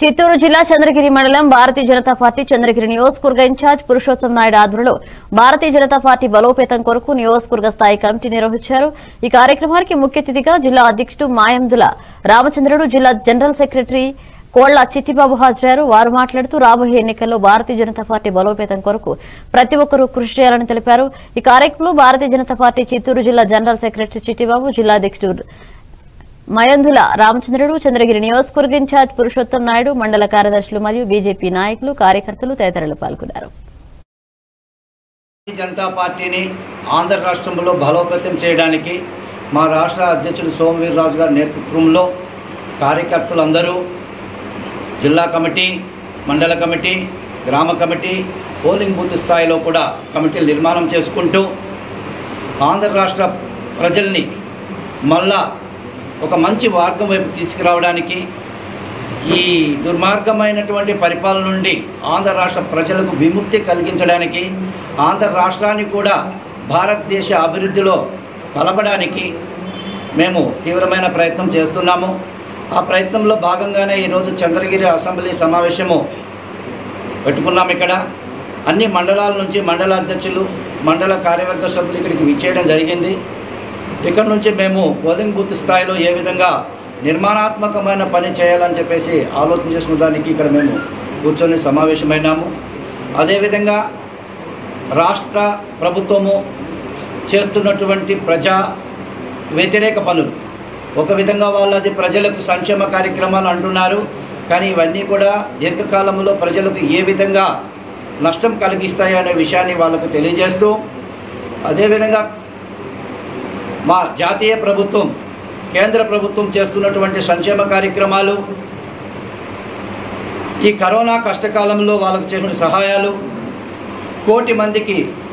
చిత్తూరు జిల్లా చంద్రగిరి మండలం భారతీయ జనతా పార్టీ చంద్రగిరి నియోజకవర్గ ఇన్ఛార్జ్ పురుషోత్తం నాయుడు ఆధ్వర్యంలో భారతీయ జనతా పార్టీ బలోపేతం కొరకు నియోజకవర్గ స్థాయి కమిటీ నిర్వహించారు ఈ కార్యక్రమానికి ముఖ్య అతిథిగా జిల్లా అధ్యక్షుడు మాయందుల రామచంద్రుడు జిల్లా జనరల్ సెక్రటరీ కోళ్ల చిట్టిబాబు హాజరయ్యారు వారు మాట్లాడుతూ రాబోయే ఎన్నికల్లో భారతీయ జనతా పార్టీ బలోపేతం కొరకు ప్రతి ఒక్కరూ కృషి చేయాలని తెలిపారు ఈ కార్యక్రమంలో భారతీయ జనతా పార్టీ చిత్తూరు జిల్లా జనరల్ సెక్రటరీ చిట్టిబాబు జిల్లా అధ్యక్షుడు మయందుల రామచంద్రుడు చంద్రగిరి నియోజకవర్గ ఇన్ఛార్జ్ పురుషోత్తం నాయుడు మండల కార్యదర్శులు మరియు బీజేపీ నాయకులు కార్యకర్తలు తదితరులు పాల్గొన్నారు భారతీయ జనతా పార్టీని ఆంధ్ర రాష్ట్రంలో బలోపేతం చేయడానికి మా రాష్ట్ర అధ్యక్షుడు సోమవీర్రాజు గారి నేతృత్వంలో కార్యకర్తలందరూ జిల్లా కమిటీ మండల కమిటీ గ్రామ కమిటీ పోలింగ్ బూత్ స్థాయిలో కూడా కమిటీలు నిర్మాణం చేసుకుంటూ ఆంధ్ర రాష్ట్ర ప్రజల్ని మళ్ళా ఒక మంచి మార్గం వైపు తీసుకురావడానికి ఈ దుర్మార్గమైనటువంటి పరిపాలన నుండి ఆంధ్ర రాష్ట్ర ప్రజలకు విముక్తి కలిగించడానికి ఆంధ్ర రాష్ట్రాన్ని కూడా భారతదేశ అభివృద్ధిలో కలపడానికి మేము తీవ్రమైన ప్రయత్నం చేస్తున్నాము ఆ ప్రయత్నంలో భాగంగానే ఈరోజు చంద్రగిరి అసెంబ్లీ సమావేశము పెట్టుకున్నాం ఇక్కడ అన్ని మండలాల నుంచి మండల అధ్యక్షులు మండల కార్యవర్గ సభ్యులు ఇక్కడికి విచ్చేయడం జరిగింది ఇక్కడ నుంచి మేము పోలింగ్ బూత్ స్థాయిలో ఏ విధంగా నిర్మాణాత్మకమైన పని చేయాలని చెప్పేసి ఆలోచన చేసుకున్న దానికి ఇక్కడ మేము కూర్చొని సమావేశమైనాము అదేవిధంగా రాష్ట్ర ప్రభుత్వము చేస్తున్నటువంటి ప్రజా వ్యతిరేక పనులు ఒక విధంగా వాళ్ళది ప్రజలకు సంక్షేమ కార్యక్రమాలు అంటున్నారు కానీ ఇవన్నీ కూడా దీర్ఘకాలంలో ప్రజలకు ఏ విధంగా నష్టం కలిగిస్తాయి అనే విషయాన్ని వాళ్ళకు తెలియజేస్తూ అదేవిధంగా మా జాతీయ ప్రభుత్వం కేంద్ర ప్రభుత్వం చేస్తున్నటువంటి సంక్షేమ కార్యక్రమాలు ఈ కరోనా కష్టకాలంలో వాళ్ళకు చేసిన సహాయాలు కోటి మందికి